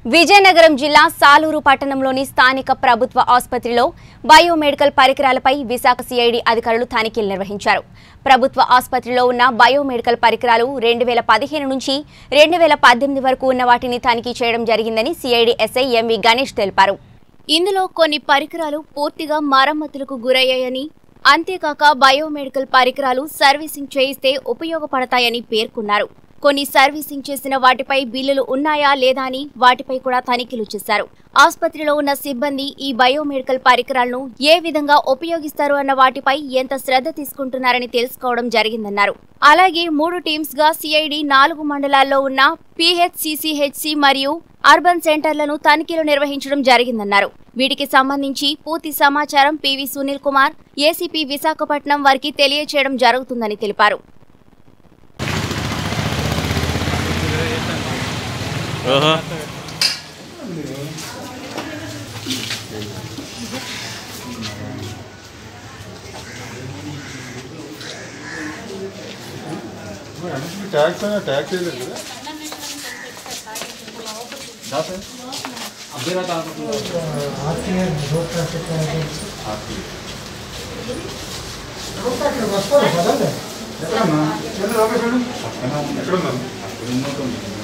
విజయనగరం జిల్లా సాలూరు పట్టణంలోని స్థానిక ప్రభుత్వ ఆసుపత్రిలో బయోమెడికల్ పరికరాలపై విశాఖ సిఐడి అధికారులు తనిఖీలు నిర్వహించారు ప్రభుత్వ ఆసుపత్రిలో ఉన్న బయోమెడికల్ పరికరాలు రెండు వేల పదిహేను నుంచి రెండు వేల పద్దెనిమిది వరకు ఉన్న వాటిని తనిఖీ చేయడం జరిగిందని సిఐడి ఎస్ఐ ఎంవి గణేష్ తెలిపారు ఇందులో కొన్ని పరికరాలు పూర్తిగా మరమ్మతులకు గురయ్యాయని అంతేకాక బయోమెడికల్ పరికరాలు సర్వీసింగ్ చేయిస్తే ఉపయోగపడతాయని పేర్కొన్నారు కొన్ని సర్వీసింగ్ చేసిన వాటిపై బిల్లులు ఉన్నాయా లేదా అని వాటిపై కూడా తనిఖీలు చేశారు ఆసుపత్రిలో ఉన్న సిబ్బంది ఈ బయోమెడికల్ పరికరాలను ఏ విధంగా ఉపయోగిస్తారు అన్న వాటిపై ఎంత శ్రద్ధ తీసుకుంటున్నారని తెలుసుకోవడం జరిగిందన్నారు అలాగే మూడు టీమ్స్ గా సిఐడి నాలుగు మండలాల్లో ఉన్న పిహెచ్సిసిహెచ్సి మరియు అర్బన్ సెంటర్లను తనిఖీలు నిర్వహించడం జరిగిందన్నారు వీటికి సంబంధించి పూర్తి సమాచారం పివి సునీల్ కుమార్ ఏసీపీ విశాఖపట్నం వారికి తెలియచేయడం జరుగుతుందని తెలిపారు ఓహో ట్యాక్స్ అయినా ట్యాక్స్ వేయలేదు కదా ఎక్కడున్నాను